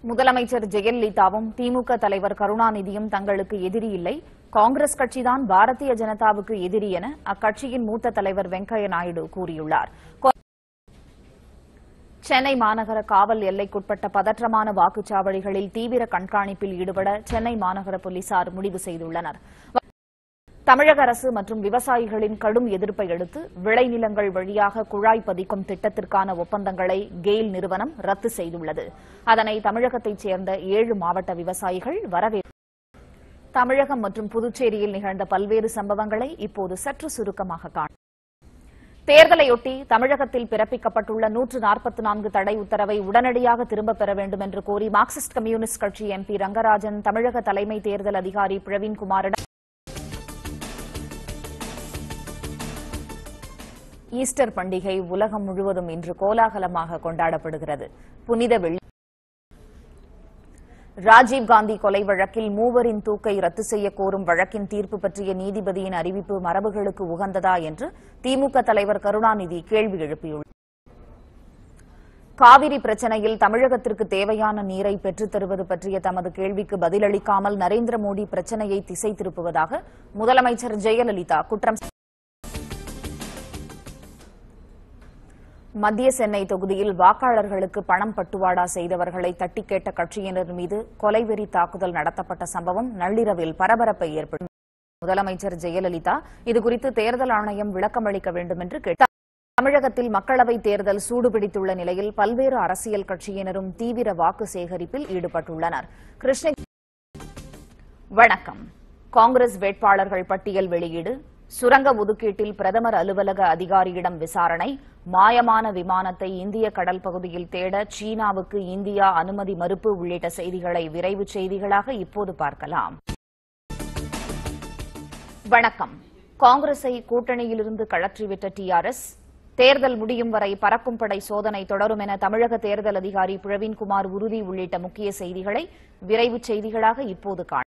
முதலமைச்சர் ஜெயலலிதாவும் திமுக தலைவர் கருணாநிதியும் தங்களுக்கு எதிரி இல்லை காங்கிரஸ் கட்சிதான் பாரதிய ஜனதாவுக்கு எதிரி என அக்கட்சியின் மூத்த தலைவர் வெங்கையா நாயுடு கூறியுள்ளார் கொ- சென்னை மாநகர காவல் எல்லைக்குட்பட்ட பதற்றமான வாக்குச்சாவடிகளில் தீவிர கண்காணிப்பில் ஈடுபட சென்னை மாநகர போலீசார் முடிவு செய்துள்ளனர் தமிழக அரசு மற்றும் விவசாயிகளின் கடும் எதிர்ப்பை அடுத்து விளைநிலங்கள் வழியாக குழாய் பதிக்கும் திட்டத்திற்கான ஒப்பந்தங்களை கெயில் நிறுவனம் ரத்து செய்துள்ளது அதனை தமிழகத்தைச் சேர்ந்த ஏழு மாவட்ட விவசாயிகள் வரவேற்பு தமிழகம் மற்றும் புதுச்சேரியில் நிகழ்ந்த பல்வேறு சம்பவங்களை இப்போது சற்று சுருக்கமாக காண தேர்தலையொட்டி தமிழகத்தில் பிறப்பிக்கப்பட்டுள்ள நூற்று நாற்பத்தி நான்கு தடை உத்தரவை உடனடியாக திரும்பப் பெற வேண்டும் என்று கோரி மார்க்சிஸ்ட் கம்யூனிஸ்ட் கட்சி எம்பி ரங்கராஜன் தமிழக தலைமை தேர்தல் அதிகாரி பிரவீன்குமாரிடம் ஈஸ்டர் பண்டிகை உலகம் முழுவதும் இன்று கோலாகலமாக கொண்டாடப்படுகிறது புனித வெள்ளி ராஜீவ்காந்தி கொலை வழக்கில் மூவரின் தூக்கை ரத்து செய்ய கோரும் வழக்கின் தீர்ப்பு பற்றிய நீதிபதியின் அறிவிப்பு மரபுகளுக்கு உகந்ததா என்று திமுக தலைவர் கருணாநிதி கேள்வி எழுப்பியுள்ளார் காவிரி பிரச்சனையில் தமிழகத்திற்கு தேவையான நீரை பெற்றுத் தருவது பற்றிய தமது கேள்விக்கு பதிலளிக்காமல் நரேந்திர மோடி பிரச்சனையை திசை திருப்புவதாக முதலமைச்சர் ஜெயலலிதா குற்றம் மத்திய சென்னை தொகுதியில் வாக்காளர்களுக்கு பணம் பட்டுவாடா செய்தவர்களை தட்டி கேட்ட கட்சியினர் மீது கொலைவெறி தாக்குதல் நடத்தப்பட்ட சம்பவம் நள்ளிரவில் பரபரப்பை ஏற்படுத்தி முதலமைச்சர் ஜெயலலிதா இதுகுறித்து தேர்தல் ஆணையம் விளக்கமளிக்க வேண்டும் என்று கேட்டார் தமிழகத்தில் மக்களவைத் தேர்தல் சூடுபிடித்துள்ள நிலையில் பல்வேறு அரசியல் கட்சியினரும் தீவிர வாக்கு சேகரிப்பில் ஈடுபட்டுள்ளனர் கிருஷ்ணகிரி வணக்கம் காங்கிரஸ் வேட்பாளர்கள் பட்டியல் வெளியீடு சுரங்க ஒதுக்கீட்டில் பிரதமர் அலுவலக அதிகாரியிடம் விசாரணை மாயமான விமானத்தை இந்திய கடல் பகுதியில் தேட சீனாவுக்கு இந்தியா அனுமதி மறுப்பு உள்ளிட்ட செய்திகளை விரைவு செய்திகளாக இப்போது பார்க்கலாம் வணக்கம் காங்கிரஸை கூட்டணியிலிருந்து கழற்றிவிட்ட டிஆர்எஸ் தேர்தல் முடியும் வரை பறக்கும் படை சோதனை தொடரும் என தமிழக தேர்தல் அதிகாரி பிரவீன்குமார் உறுதி உள்ளிட்ட முக்கிய செய்திகளை விரைவு செய்திகளாக இப்போது காண